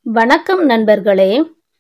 வணக்கம் நண்பர்களே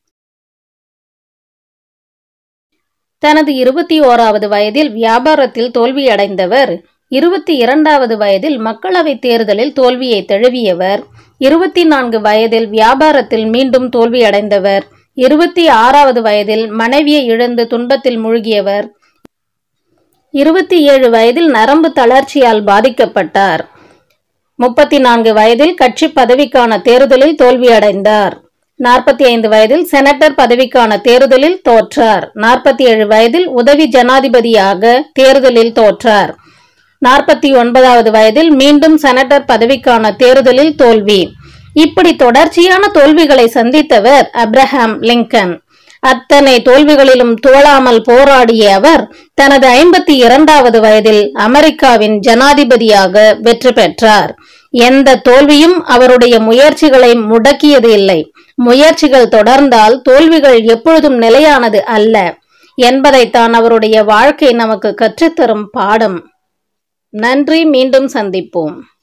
தனது இருபத்தி ஓராவது வயதில் வியாபாரத்தில் தோல்வியடைந்தவர் இருபத்தி இரண்டாவது வயதில் மக்களவைத் தேர்தலில் தோல்வியை தழுவியவர் இருபத்தி நான்கு வயதில் வியாபாரத்தில் மீண்டும் தோல்வியடைந்தவர் இருபத்தி ஆறாவது வயதில் மனைவியை இழந்து துன்பத்தில் மூழ்கியவர் இருபத்தி ஏழு வயதில் நரம்பு தளர்ச்சியால் பாதிக்கப்பட்டார் முப்பத்தி நான்கு வயதில் கட்சி பதவிக்கான தேர்தலில் தோல்வியடைந்தார் நாற்பத்தி ஐந்து வயதில் செனட்டர் பதவிக்கான தேர்தலில் தோற்றார் நாற்பத்தி ஏழு வயதில் உதவி ஜனாதிபதியாக தேர்தலில் தோற்றார் நாற்பத்தி ஒன்பதாவது வயதில் மீண்டும் செனட்டர் பதவிக்கான தேர்தலில் தோல்வி இப்படி தொடர்ச்சியான தோல்விகளை சந்தித்தவர் அப்ரஹாம் லிங்கன் அத்தனை தோல்விகளிலும் தோழாமல் போராடிய அவர் தனது ஐம்பத்தி இரண்டாவது வயதில் அமெரிக்காவின் ஜனாதிபதியாக வெற்றி பெற்றார் எந்த தோல்வியும் அவருடைய முயற்சிகளை முடக்கியது இல்லை முயற்சிகள் தொடர்ந்தால் தோல்விகள் எப்பொழுதும் நிலையானது அல்ல என்பதைத்தான் அவருடைய வாழ்க்கை நமக்கு கற்றுத்தரும் பாடம் நன்றி மீண்டும் சந்திப்போம்